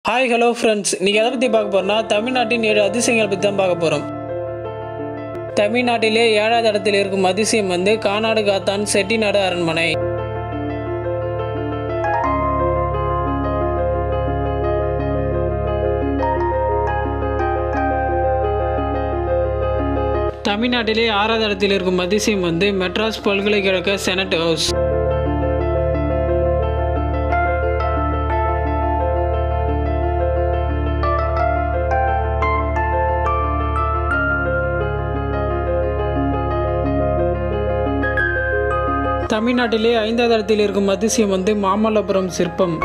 hi hello friends இன்றைக்கி எதை பற்றி பார்க்க போகிறோம்னா தமிழ்நாட்டின் ஏழு அதிசயங்களை பற்றி தான் பார்க்க போகிறோம் தமிழ்நாட்டிலே ஏழாவது இடத்தில் இருக்கும் அதிசயம் வந்து கானாடு காத்தான் செட்டிநாடு அரண்மனை தமிழ்நாட்டிலே ஆறாவது இடத்தில் இருக்கும் அதிசயம் வந்து மெட்ராஸ் பல்கலைக்கழக செனட் ஹவுஸ் தமிழ்நாட்டிலே ஐந்தாவது இடத்தில் இருக்கும் அதிசயம் வந்து மாமல்லபுரம் சிற்பம்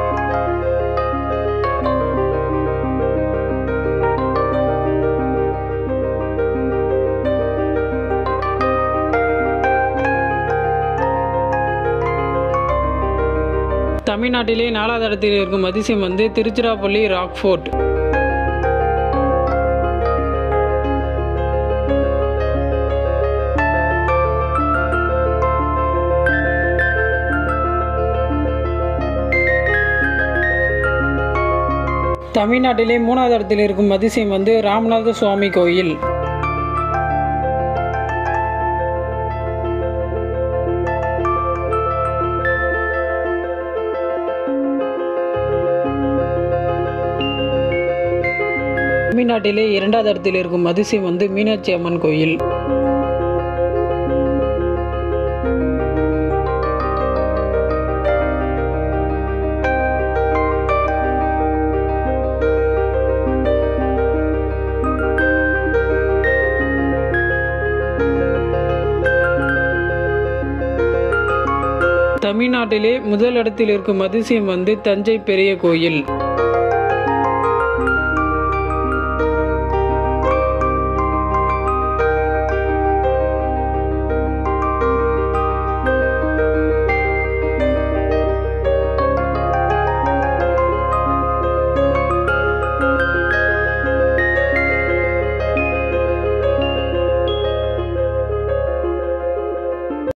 தமிழ்நாட்டிலே நாலாவது இடத்தில் இருக்கும் அதிசயம் வந்து திருச்சிராப்பள்ளி ராக் ஃபோர்ட் தமிழ்நாட்டிலே மூணாவது இடத்தில் இருக்கும் அதிசயம் வந்து ராமநாத சுவாமி கோயில் தமிழ்நாட்டிலே இரண்டாவது இடத்தில் இருக்கும் அதிசயம் வந்து மீனாட்சி அம்மன் கோயில் தமிழ்நாட்டிலே முதல் இடத்தில் இருக்கும் அதிசயம் வந்து தஞ்சை பெரிய கோயில்